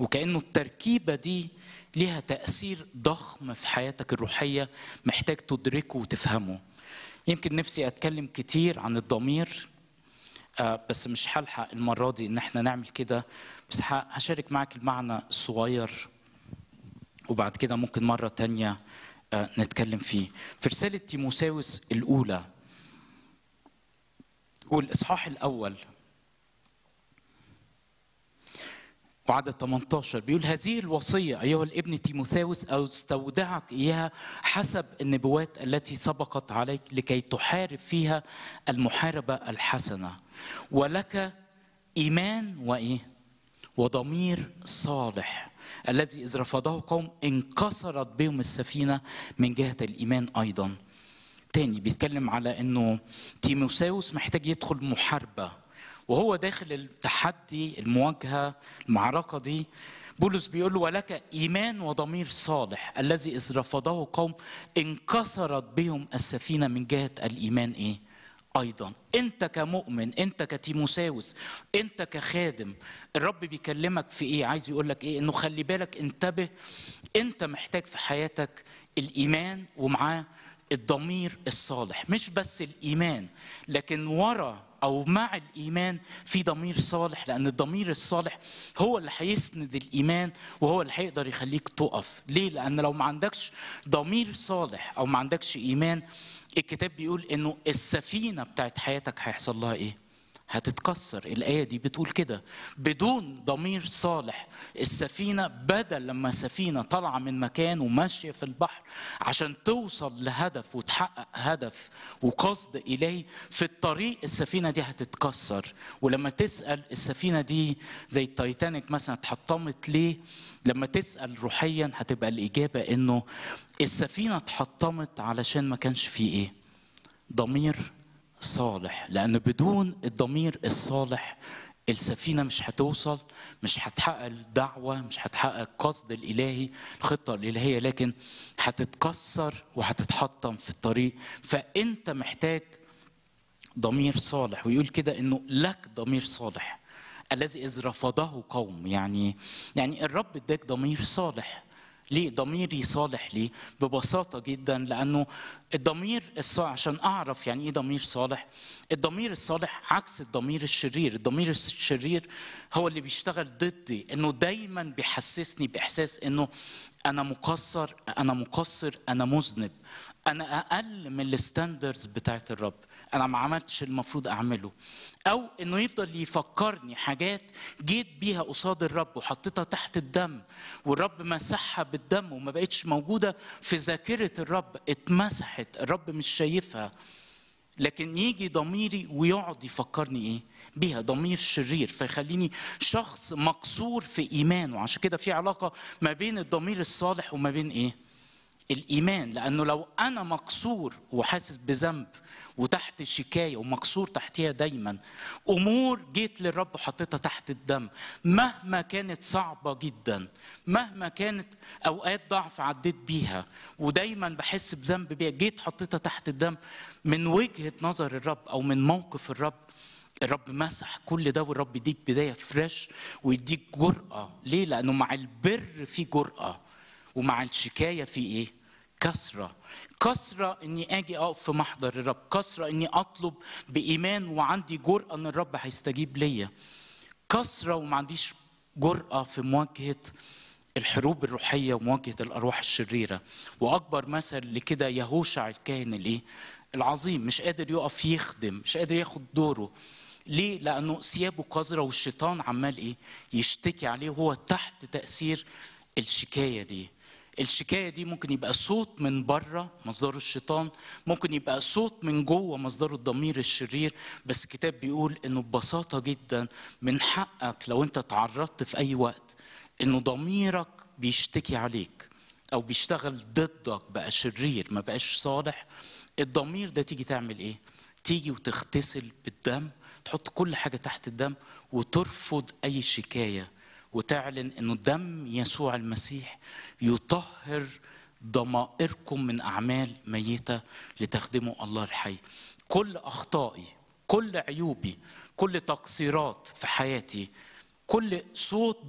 وكأنه التركيبة دي ليها تأثير ضخم في حياتك الروحية محتاج تدركه وتفهمه يمكن نفسي أتكلم كتير عن الضمير آه بس مش هلحق المرة دي إن احنا نعمل كده بس ه- هشارك معك المعنى الصغير وبعد كده ممكن مرة تانية آه نتكلم فيه في رسالة تيموساوس الأولى والإصحاح الأول وعدد 18 بيقول هذه الوصية أيها الابن تيموثاوس أو استودعك إياها حسب النبوات التي سبقت عليك لكي تحارب فيها المحاربة الحسنة ولك إيمان وإيه وضمير صالح الذي إذ رفضه قوم انكسرت بهم السفينة من جهة الإيمان أيضا تاني بيتكلم على أنه تيموساوس محتاج يدخل محاربة وهو داخل التحدي المواجهة المعركة دي بولس بيقول له ولك إيمان وضمير صالح الذي إذ رفضه قوم انكسرت بهم السفينة من جهة الإيمان إيه؟ أيضا أنت كمؤمن أنت كتيموساوس أنت كخادم الرب بيكلمك في إيه عايز يقول لك إيه إنه خلي بالك انتبه أنت محتاج في حياتك الإيمان ومعاه الضمير الصالح مش بس الإيمان لكن ورا أو مع الإيمان في ضمير صالح لأن الضمير الصالح هو اللي هيسند الإيمان وهو اللي هيقدر يخليك تقف ليه؟ لأن لو ما عندكش ضمير صالح أو ما عندكش إيمان الكتاب بيقول إنه السفينة بتاعت حياتك هيحصل لها إيه؟ هتتكسر الآية دي بتقول كده بدون ضمير صالح السفينة بدل لما سفينة طالعة من مكان وماشية في البحر عشان توصل لهدف وتحقق هدف وقصد إلهي في الطريق السفينة دي هتتكسر ولما تسأل السفينة دي زي التايتانيك مثلا اتحطمت ليه لما تسأل روحيا هتبقى الإجابة إنه السفينة اتحطمت علشان ما كانش فيه إيه ضمير صالح لأن بدون الضمير الصالح السفينة مش هتوصل مش هتحقق الدعوة مش هتحقق القصد الإلهي الخطة الإلهية لكن هتتكسر وهتتحطم في الطريق فأنت محتاج ضمير صالح ويقول كده إنه لك ضمير صالح الذي إذ رفضه قوم يعني يعني الرب اداك ضمير صالح ليه ضميري صالح ليه ببساطه جدا لانه الضمير الصالح عشان اعرف يعني ايه ضمير صالح الضمير الصالح عكس الضمير الشرير الضمير الشرير هو اللي بيشتغل ضدي انه دايما بيحسسني باحساس انه انا مقصر انا مقصر انا مذنب انا اقل من الستاندردز بتاعت الرب انا ما عملتش المفروض اعمله او انه يفضل يفكرني حاجات جيت بيها قصاد الرب وحطيتها تحت الدم والرب مسحها بالدم وما بقتش موجوده في ذاكره الرب اتمسحت الرب مش شايفها لكن يجي ضميري ويقعد يفكرني ايه بيها ضمير شرير فيخليني شخص مكسور في ايمانه عشان كده في علاقه ما بين الضمير الصالح وما بين ايه الايمان لانه لو انا مكسور وحاسس بذنب وتحت شكايه ومكسور تحتها دايما امور جيت للرب وحطيتها تحت الدم مهما كانت صعبه جدا مهما كانت اوقات ضعف عديت بيها ودايما بحس بذنب بيها جيت حطيتها تحت الدم من وجهه نظر الرب او من موقف الرب الرب مسح كل ده والرب يديك بدايه فريش ويديك جرأه ليه لانه مع البر في جرأه ومع الشكايه في ايه كسرة كسرة اني اجي اقف في محضر الرب كسرة اني اطلب بايمان وعندي جرأة ان الرب هيستجيب ليا كسرة وما عنديش جرأة في مواجهة الحروب الروحية ومواجهة الأرواح الشريرة وأكبر مثل لكده يهوشع الكاهن الإيه؟ العظيم مش قادر يقف يخدم مش قادر ياخد دوره ليه؟ لأنه ثيابه قذرة والشيطان عمال إيه؟ يشتكي عليه وهو تحت تأثير الشكاية دي الشكايه دي ممكن يبقى صوت من بره مصدره الشيطان ممكن يبقى صوت من جوه مصدره الضمير الشرير بس الكتاب بيقول انه ببساطه جدا من حقك لو انت تعرضت في اي وقت انه ضميرك بيشتكي عليك او بيشتغل ضدك بقى شرير ما بقاش صالح الضمير ده تيجي تعمل ايه تيجي وتغتسل بالدم تحط كل حاجه تحت الدم وترفض اي شكايه وتعلن انه دم يسوع المسيح يطهر ضمائركم من اعمال ميته لتخدموا الله الحي كل اخطائي كل عيوبي كل تقصيرات في حياتي كل صوت